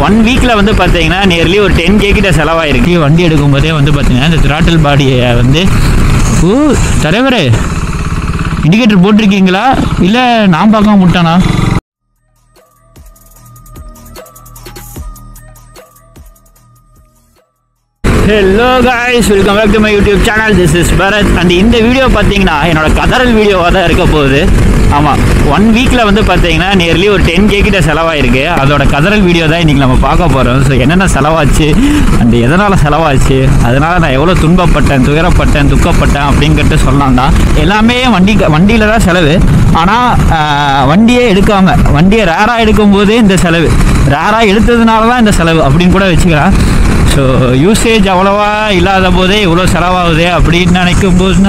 one வீக்கில் வந்து பார்த்தீங்கன்னா நியர்லி ஒரு டென் கே கிட்ட செலவாயிருக்கு வண்டி எடுக்கும்போதே வந்து பார்த்தீங்கன்னா இந்த த்ராட்டில் பாடியை வந்து ஓ தலைவரே இண்டிகேட்டர் போட்டிருக்கீங்களா இல்லை நான் பார்க்காம விட்டானா hello guys welcome back to my YouTube channel this is Bharath and இந்த வீடியோ பார்த்தீங்கன்னா என்னோட கதறல் வீடியோவாக தான் இருக்க போகுது ஆமாம் ஒன் வீக்கில் வந்து பார்த்தீங்கன்னா நியர்லி ஒரு டென் கே கிட்ட செலவாயிருக்கு அதோட கதறல் வீடியோ தான் இன்றைக்கி நம்ம பார்க்க போகிறோம் ஸோ என்னென்ன செலவாச்சு அண்ட் எதனால் செலவாச்சு அதனால் நான் எவ்வளோ துன்பப்பட்டேன் துயரப்பட்டேன் துக்கப்பட்டேன் அப்படிங்கிறது சொல்லலாம் தான் எல்லாமே வண்டி வண்டியில் தான் செலவு ஆனால் வண்டியே எடுக்காமல் வண்டியை ரேராக எடுக்கும்போதே இந்த செலவு ரேராக எடுத்ததுனால தான் இந்த செலவு அப்படின்னு கூட வச்சுக்கலாம் ஸோ யூசேஜ் அவ்வளோவா இல்லாத போதே இவ்வளோ செலவாகுதே அப்படின்னு நினைக்கும் போதுனா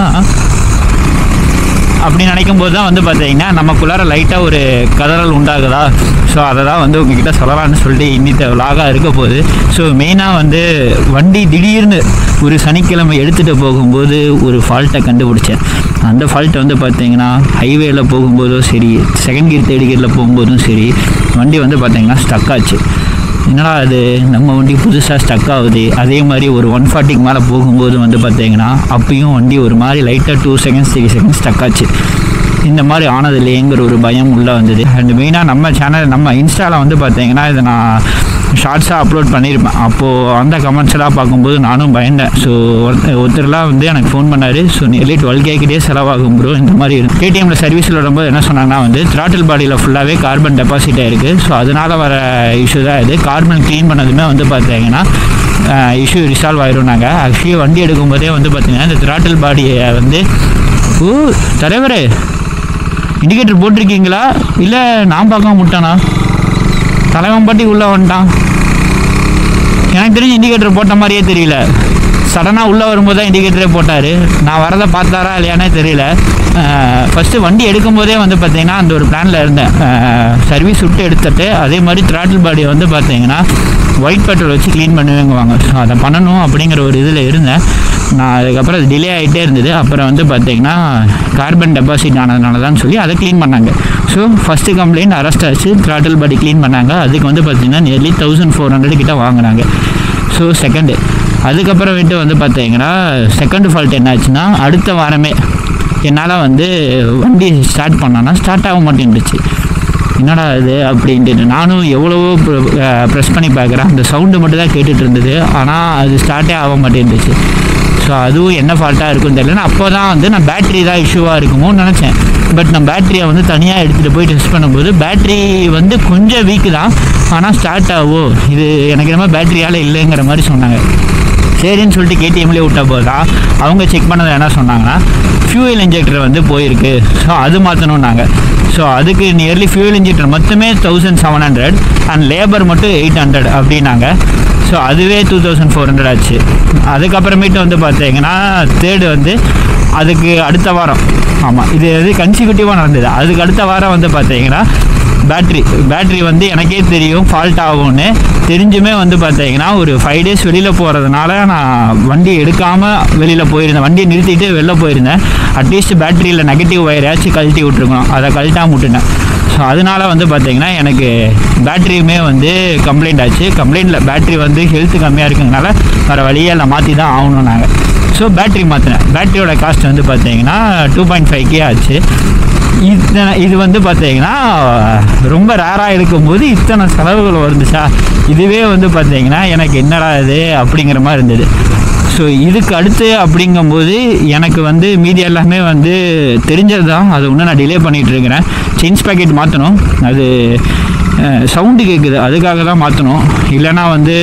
அப்படி நினைக்கும் போது தான் வந்து பார்த்தீங்கன்னா நமக்குள்ளார லைட்டாக ஒரு கதறல் உண்டாகுதா ஸோ அதை தான் வந்து உங்ககிட்ட சொல்லலாம்னு சொல்லிட்டு இன்னித்த விலாகாக இருக்க போகுது ஸோ மெயினாக வந்து வண்டி திடீர்னு ஒரு சனிக்கிழமை எடுத்துகிட்டு போகும்போது ஒரு ஃபால்ட்டை கண்டுபிடிச்சேன் அந்த ஃபால்ட்டை வந்து பார்த்தீங்கன்னா ஹைவேல போகும்போதும் சரி செகண்ட் கியர் தேர்ட் கியரில் போகும்போதும் சரி வண்டி வந்து பார்த்தீங்கன்னா ஸ்டக் ஆச்சு என்னடா அது நம்ம வண்டி புதுசாக ஸ்டக் ஆகுது அதே மாதிரி ஒரு ஒன் ஃபார்ட்டிக்கு மேலே போகும்போது வந்து பார்த்தீங்கன்னா அப்பயும் வண்டி ஒரு மாதிரி லைட்டாக two seconds three seconds stuck ஆச்சு இந்த மாதிரி ஆனது இல்லையேங்கிற ஒரு பயம் உள்ளே வந்தது அண்ட் மெயினாக நம்ம சேனல் நம்ம இன்ஸ்டாவில் வந்து பார்த்தீங்கன்னா இதை நான் ஷார்ட்ஸாக அப்லோட் பண்ணியிருப்பேன் அப்போது அந்த கமெண்ட்ஸ் எல்லாம் பார்க்கும்போது நானும் பயந்தேன் ஸோ ஒருத்தர்லாம் வந்து எனக்கு ஃபோன் பண்ணார் ஸோ நியர்லி டுவெல் கேக்கிட்டே செலவாகும் ப்ரோ இந்த மாதிரி கேடிஎம்ல சர்வீஸில் வரும்போது என்ன சொன்னாங்கன்னா வந்து த்ராட்டில் பாடியில் ஃபுல்லாகவே கார்பன் டெபாசிட் ஆயிருக்கு ஸோ அதனால் வர இஷ்யூ தான் இது கார்பன் க்ளீன் பண்ணதுமே வந்து பார்த்தீங்கன்னா இஷ்யூ ரிசால்வ் ஆயிரும் நாங்கள் ஆக்சுவலி வண்டி எடுக்கும்போதே வந்து பார்த்தீங்கன்னா இந்த த்ராட்டில் பாடியை வந்து ஓ தலைவரே இண்டிகேட்டர் போட்டிருக்கீங்களா இல்லை நான் பார்க்காம விட்டானா தலைவன் பாட்டி உள்ளே வந்துட்டான் எனக்கு தெரிஞ்சு இண்டிகேட்டர் போட்ட மாதிரியே தெரியல சடனாக உள்ளே வரும்போது தான் இண்டிகேட்டரே போட்டார் நான் வரதை பார்த்தாரா இல்லையானே தெரியல ஃபஸ்ட்டு வண்டி எடுக்கும்போதே வந்து பார்த்தீங்கன்னா அந்த ஒரு பிளானில் இருந்தேன் சர்வீஸ் விட்டு எடுத்துட்டு அதே மாதிரி த்ராட்டில் பாடியை வந்து பார்த்தீங்கன்னா ஒயிட் பெட்ரோல் வச்சு க்ளீன் பண்ணுவேங்குவாங்க ஸோ அதை பண்ணணும் அப்படிங்கிற ஒரு இதில் இருந்தேன் நான் அதுக்கப்புறம் அது டிலே ஆகிட்டே இருந்தது அப்புறம் வந்து பார்த்தீங்கன்னா கார்பன் டெபாசிட் ஆனதுனால தான் சொல்லி அதை க்ளீன் பண்ணாங்க ஸோ ஃபஸ்ட்டு கம்ப்ளைண்ட் அரெஸ்ட் ஆச்சு த்ராட்டில் பாடி க்ளீன் பண்ணாங்க அதுக்கு வந்து பார்த்தீங்கன்னா நியர்லி தௌசண்ட் ஃபோர் ஹண்ட்ரட் கிட்ட வாங்கினாங்க ஸோ செகண்டு அதுக்கப்புறமேட்டு வந்து பார்த்தீங்கன்னா செகண்ட் ஃபால்ட் என்னாச்சுன்னா அடுத்த வாரமே என்னால் வந்து வண்டி ஸ்டார்ட் பண்ணோன்னா ஸ்டார்ட் ஆக மாட்டேன்டுச்சு என்னடா இது அப்படின்ட்டு நானும் எவ்வளவோ ப்ரெஸ் பண்ணி பார்க்குறேன் அந்த சவுண்டு மட்டும் தான் கேட்டுட்டு இருந்தது ஆனால் அது ஸ்டார்ட்டே ஆக மாட்டேன்டுச்சு ஸோ அதுவும் என்ன ஃபால்ட்டாக இருக்குன்னு தெரியல நான் அப்போ தான் வந்து நான் பேட்ரி தான் இஷ்யூவாக இருக்குமோன்னு நினச்சேன் பட் நான் பேட்டரியை வந்து தனியாக எடுத்துகிட்டு போய் டெஸ்ட் பண்ணும்போது பேட்ரி வந்து கொஞ்சம் வீக்கு தான் ஆனால் ஸ்டார்ட் ஆகும் இது எனக்கு என்னமோ பேட்டரியால் இல்லைங்கிற மாதிரி சொன்னாங்க சரின்னு சொல்லிட்டு கேடிஎம்லேயே விட்ட போது தான் அவங்க செக் பண்ணது என்ன சொன்னாங்கன்னா ஃபியூயல் இன்ஜெக்டர் வந்து போயிருக்கு ஸோ அது மாற்றணும்னாங்க ஸோ அதுக்கு நியர்லி ஃபியூயல் இன்ஜெக்டர் மொத்தமே thousand seven hundred and labour மட்டும் எயிட் ஹண்ட்ரட் அப்படின்னாங்க ஸோ அதுவே டூ தௌசண்ட் ஃபோர் ஹண்ட்ரட் ஆச்சு அதுக்கப்புறமேட்டு வந்து பார்த்தீங்கன்னா தேர்டு வந்து அதுக்கு அடுத்த வாரம் ஆமாம் இது வந்து கன்சிக்யூட்டிவாக நடந்தது அதுக்கு அடுத்த வாரம் வந்து பார்த்தீங்கன்னா பேட்ரி பேட்ரி வந்து எனக்கே தெரியும் ஃபால்ட் ஆகும்னு தெரிஞ்சுமே வந்து பார்த்தீங்கன்னா ஒரு ஃபைவ் டேஸ் வெளியில் போகிறதுனால நான் வண்டி எடுக்காமல் வெளியில் போயிருந்தேன் வண்டியை நிறுத்திட்டு வெளில போயிருந்தேன் அட்லீஸ்ட் பேட்டரியில் நெகட்டிவ் ஒயராச்சும் கழட்டி விட்ருக்கணும் அதை கழட்டாம விட்டுட்டேன் ஸோ அதனால் வந்து பார்த்தீங்கன்னா எனக்கு பேட்டரியுமே வந்து கம்ப்ளைண்ட் ஆச்சு கம்ப்ளைண்ட்டில் பேட்டரி வந்து ஹெல்த் கம்மியாக இருக்குங்கனால வேறு வழியே இல்லை மாற்றி தான் ஆகணும் நாங்கள் ஸோ பேட்டரி மாற்றினேன் பேட்டரியோட காஸ்ட் வந்து பார்த்தீங்கன்னா டூ பாயிண்ட் ஃபைவ் கே ஆச்சு இத்தனை இது வந்து பார்த்தீங்கன்னா ரொம்ப ரேராக இருக்கும்போது இத்தனை செலவுகள் வந்துச்சா இதுவே வந்து பார்த்தீங்கன்னா எனக்கு என்னடா இது அப்படிங்கிற மாதிரி இருந்தது ஸோ இதுக்கு அடுத்து அப்படிங்கும்போது எனக்கு வந்து மீதி எல்லாமே வந்து தெரிஞ்சது தான் அது இன்னும் நான் டிலே பண்ணிகிட்டு இருக்கிறேன் செயின்ஸ் பேக்கெட் மாற்றணும் அது சவுண்டு கேட்குது அதுக்காக தான் மாற்றணும் இல்லைன்னா வந்து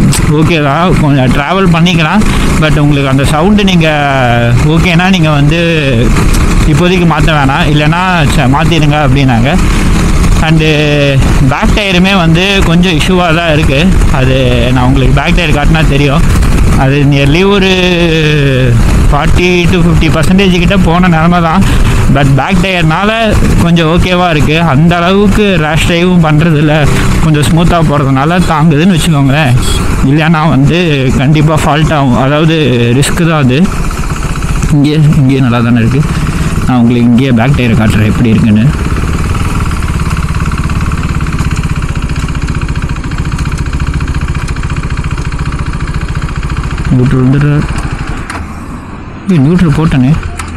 ஓகே தான் கொஞ்சம் ட்ராவல் பண்ணிக்கலாம் பட் உங்களுக்கு அந்த சவுண்டு நீங்கள் ஓகேனா நீங்கள் வந்து இப்போதைக்கு மாற்ற வேணாம் இல்லைன்னா ச மாற்றிடுங்க அப்படின்னாங்க அண்டு பேக் டயருமே வந்து கொஞ்சம் இஷ்யூவாக தான் இருக்குது அது நான் உங்களுக்கு பேக் டயர் காட்டினா தெரியும் அது நியர்லி ஒரு ஃபார்ட்டி டு ஃபிஃப்டி பர்சன்டேஜ் கிட்ட போன நிலமை தான் பட் பேக் டயர்னால கொஞ்சம் ஓகேவாக இருக்குது அந்த அளவுக்கு ரேஷ் ட்ரைவும் பண்ணுறதில்ல கொஞ்சம் ஸ்மூத்தாக போகிறதுனால தாங்குதுன்னு வச்சுக்கோங்களேன் இல்லைன்னா வந்து கண்டிப்பாக ஃபால்ட் ஆகும் அதாவது ரிஸ்க்கு தான் அது இங்கேயே இங்கேயே நல்லா தானே இருக்குது நான் உங்களுக்கு இங்கேயே பேக் டயரை காட்டுறேன் எப்படி இருக்குன்னு நியூட்ரல் வந்துடுறாரு ஏய் நியூட்ரல் போட்டனே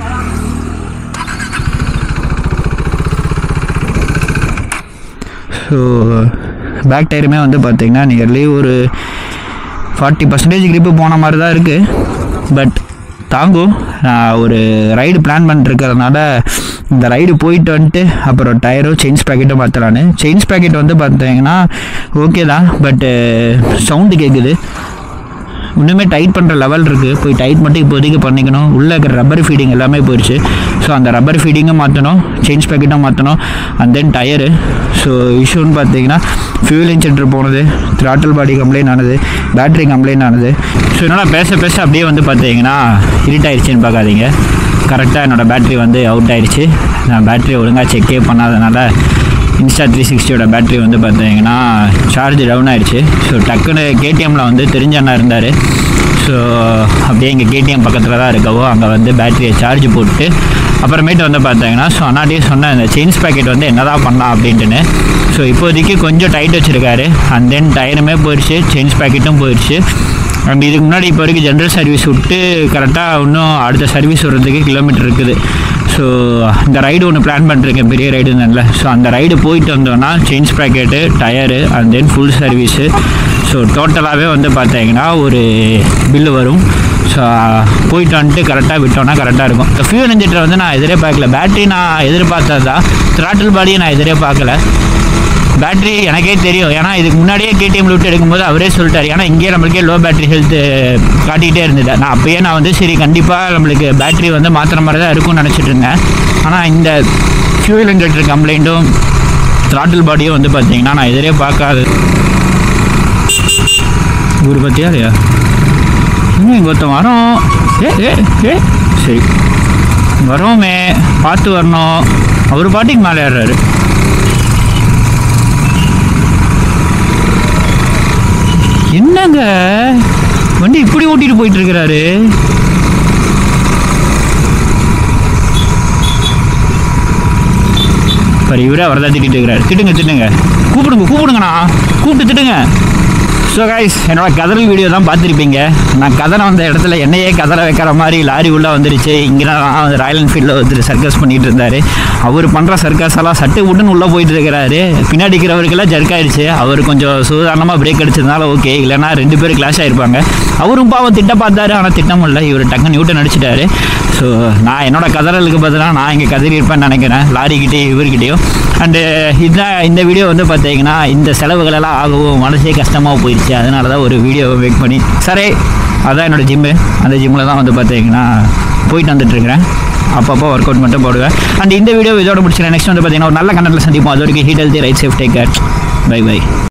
ஸோ பேக் டயருமே வந்து பார்த்தீங்கன்னா நியர்லி ஒரு ஃபார்ட்டி பர்சன்டேஜ் grip போன மாதிரி தான் இருக்குது பட் தாங்கும் நான் ஒரு ரைடு பிளான் பண்ணிருக்கிறதுனால இந்த ரைடு போயிட்டு வந்துட்டு அப்புறம் டயரும் செயின்ஸ் பேக்கெட்டும் மாற்றலான்னு செயின்ஸ் பேக்கெட் வந்து பார்த்தீங்கன்னா ஓகே தான் பட்டு சவுண்டு கேட்குது இன்னுமே டைட் பண்ணுற லெவல் இருக்குது போய் டைட் மட்டும் இப்போதைக்கு பண்ணிக்கணும் உள்ளே இருக்கிற ரப்பர் ஃபீடிங் எல்லாமே போயிடுச்சு ஸோ அந்த ரப்பர் ஃபீடிங்கும் மாற்றணும் சேஞ்ச் பேக்கெட்டும் மாற்றணும் அண்ட் தென் டயரு ஸோ இஷ்யூன்னு பார்த்தீங்கன்னா ஃபியூல் இன்ஜெக்டர் போனது த்ராட்டில் பாடி கம்ப்ளைண்ட் ஆனது பேட்டரி கம்ப்ளைண்ட் ஆனது ஸோ என்னால் பேச பேச அப்படியே வந்து பார்த்தீங்கன்னா இருட்டாயிருச்சுன்னு பார்க்காதீங்க கரெக்டாக என்னோடய பேட்டரி வந்து அவுட் ஆயிடுச்சு நான் பேட்டரி ஒழுங்காக செக்கே பண்ணாதனால இன்ஸ்டா த்ரீ சிக்ஸ்டியோட பேட்டரி வந்து பார்த்தீங்கன்னா சார்ஜ் டவுன் ஆயிடுச்சு ஸோ டக்குன்னு கேடிஎம்மில் வந்து தெரிஞ்ச அண்ணா இருந்தார் ஸோ அப்படியே இங்கே கேடிஎம் பக்கத்தில் தான் இருக்கவோ அங்கே வந்து பேட்டரியை சார்ஜ் போட்டு அப்புறமேட்டு வந்து பார்த்தீங்கன்னா ஸோ அண்ணாட்டியே சொன்னேன் இந்த செயின்ஸ் பேக்கெட் வந்து என்ன தான் பண்ணலாம் அப்படின்ட்டுன்னு ஸோ இப்போதைக்கு கொஞ்சம் டைட் வச்சுருக்காரு அண்ட் தென் டயருமே போயிடுச்சு செயின்ஸ் பேக்கெட்டும் போயிடுச்சு அண்ட் இதுக்கு முன்னாடி இப்போ வரைக்கும் ஜென்ரல் சர்வீஸ் விட்டு கரெக்டாக இன்னும் அடுத்த சர்வீஸ் வர்றதுக்கு கிலோமீட்டர் இருக்குது ஸோ இந்த ரைடு ஒன்று பிளான் பண்ணிருக்கேன் பெரிய ரைடுன்னு ஸோ அந்த ரைடு போயிட்டு வந்தோன்னா change packet tyre and then full service so டோட்டலாகவே வந்து பார்த்தீங்கன்னா ஒரு பில்லு வரும் ஸோ போயிட்டு வந்துட்டு கரெக்டாக விட்டோன்னா கரெக்டாக இருக்கும் இந்த ஃபியூல் இன்ஜெக்டர் வந்து நான் எதிரே பார்க்கல பேட்டரி நான் எதிர்பார்த்தது தான் த்ராட்டில் பாடியை நான் எதிரே பார்க்கல பேட்டரி எனக்கே தெரியும் ஏன்னா இதுக்கு முன்னாடியே கேடிஎம்ல விட்டு எடுக்கும்போது அவரே சொல்லிட்டாரு ஏன்னா இங்கேயே நம்மளுக்கே லோ பேட்டரி ஹெல்த் காட்டிக்கிட்டே இருந்தது நான் அப்பயே நான் வந்து சரி கண்டிப்பாக நம்மளுக்கு பேட்டரி வந்து மாற்றுற மாதிரி தான் இருக்கும்னு நினச்சிட்டு இருந்தேன் ஆனால் இந்த ஃபியூல் இன்ஜெக்டர் கம்ப்ளைண்ட்டும் த்ராட்டில் பாடியும் வந்து பார்த்தீங்கன்னா நான் எதிரே பார்க்காது ஊர் பற்றியா இல்லையா இன்னும் இங்கே ஒருத்தன் வரோம் ஏ ஏ ஏ சரி வரோமே பார்த்து வரணும் அவர் பாட்டிக்கு மேலே ஏறுறாரு என்னங்க வண்டி இப்படி ஓட்டிட்டு போயிட்டு இருக்கிறாரு பாரு இவரே அவரை தான் திட்டிட்டு இருக்கிறாரு திட்டுங்க திட்டுங்க கூப்பிடுங்க கூப்பிடுங்கண்ணா கூப்பிட்டு திட்டுங்க ஸோ கைஸ் என்னோட கதறல் வீடியோ தான் பார்த்துருப்பீங்க நான் கதற வந்த இடத்துல என்னையே கதற வைக்கிற மாதிரி லாரி உள்ளே வந்துருச்சு இங்கே நான் ராயல் என்ஃபீல்டில் ஒருத்தர் சர்க்கஸ் பண்ணிட்டு இருந்தார் அவர் பண்ணுற சர்க்கஸ் எல்லாம் சட்டு விட்டுன்னு உள்ளே போயிட்டு இருக்கிறாரு பின்னாடி இருக்கிறவருக்கெல்லாம் ஜர்க் ஆயிடுச்சு அவர் கொஞ்சம் சுதாரணமாக பிரேக் அடிச்சதுனால ஓகே இல்லைன்னா ரெண்டு பேரும் கிளாஷ் ஆயிருப்பாங்க அவரும் பாவம் திட்ட பார்த்தாரு ஆனால் திட்டம் இல்லை இவர் டக்கு நியூட்டன் அடிச்சிட்டாரு ஸோ நான் என்னோட கதறலுக்கு பதிலாக நான் இங்கே கதறி இருப்பேன்னு நினைக்கிறேன் லாரிக்கிட்டேயும் இவர்கிட்டயும் அண்டு இதுதான் இந்த வீடியோ வந்து பார்த்தீங்கன்னா இந்த செலவுகளெல்லாம் ஆகவும் மனசே கஷ்டமாக போயிடுச்சு அதனால தான் ஒரு வீடியோவை மேக் பண்ணி சரி அதான் என்னோடய ஜிம்மு அந்த ஜிம்மில் தான் வந்து பார்த்தீங்கன்னா போயிட்டு வந்துட்டுருக்கிறேன் அப்பப்போ ஒர்க் அவுட் மட்டும் போடுவேன் அண்ட் இந்த வீடியோ இதோட முடிச்சுக்கிறேன் நெக்ஸ்ட் வந்து பார்த்தீங்கன்னா ஒரு நல்ல கண்டென்ட்டில் சந்திப்போம் அது வரைக்கும் eat healthy ride safe take care bye by